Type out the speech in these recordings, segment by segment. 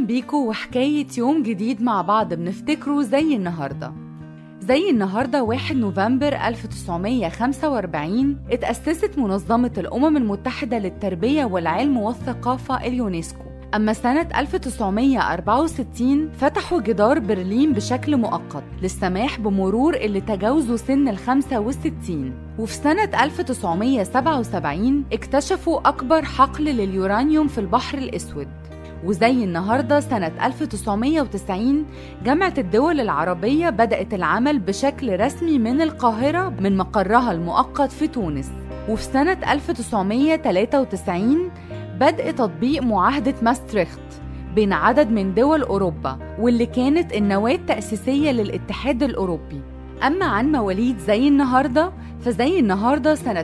بيكم وحكاية يوم جديد مع بعض بنفتكره زي النهاردة زي النهاردة 1 نوفمبر 1945 اتأسست منظمة الأمم المتحدة للتربية والعلم والثقافة اليونسكو أما سنة 1964 فتحوا جدار برلين بشكل مؤقت للسماح بمرور اللي تجاوزوا سن ال 65 وفي سنة 1977 اكتشفوا أكبر حقل لليورانيوم في البحر الأسود وزي النهاردة سنة 1990 جامعة الدول العربية بدأت العمل بشكل رسمي من القاهرة من مقرها المؤقت في تونس وفي سنة 1993 بدء تطبيق معاهدة ماستريخت بين عدد من دول أوروبا واللي كانت النواة التأسيسية للاتحاد الأوروبي أما عن مواليد زي النهاردة فزي النهاردة سنة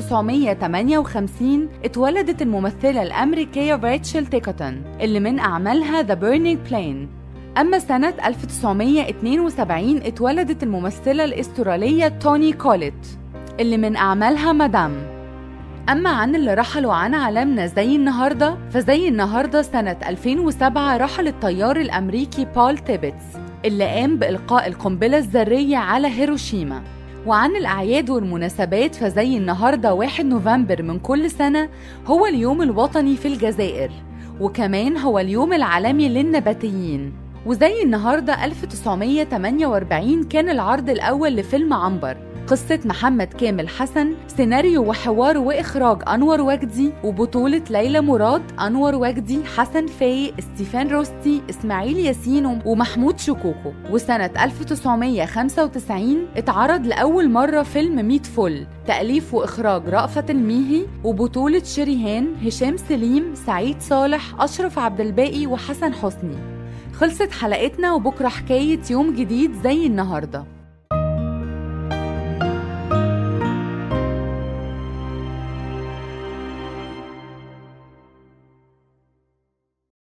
1958 اتولدت الممثلة الأمريكية ريتشل تيكوتون اللي من أعمالها The Burning Plane أما سنة 1972 اتولدت الممثلة الأسترالية توني كوليت اللي من أعمالها مدام أما عن اللي رحلوا عن عالمنا زي النهاردة فزي النهاردة سنة 2007 رحل الطيار الأمريكي بول تيبتس اللي قام بإلقاء القنبلة الذرية على هيروشيما وعن الأعياد والمناسبات فزي النهاردة 1 نوفمبر من كل سنة هو اليوم الوطني في الجزائر وكمان هو اليوم العالمي للنباتيين وزي النهاردة 1948 كان العرض الأول لفيلم عنبر قصة محمد كامل حسن سيناريو وحوار وإخراج أنور وجدي وبطولة ليلى مراد أنور وجدي حسن فايق ستيفان روستي إسماعيل ياسين ومحمود شكوكو وسنة 1995 اتعرض لأول مرة فيلم ميت فل تأليف وإخراج رأفت الميهي وبطولة شريهان هشام سليم سعيد صالح أشرف عبد الباقي وحسن حسني خلصت حلقتنا وبكرة حكاية يوم جديد زي النهارده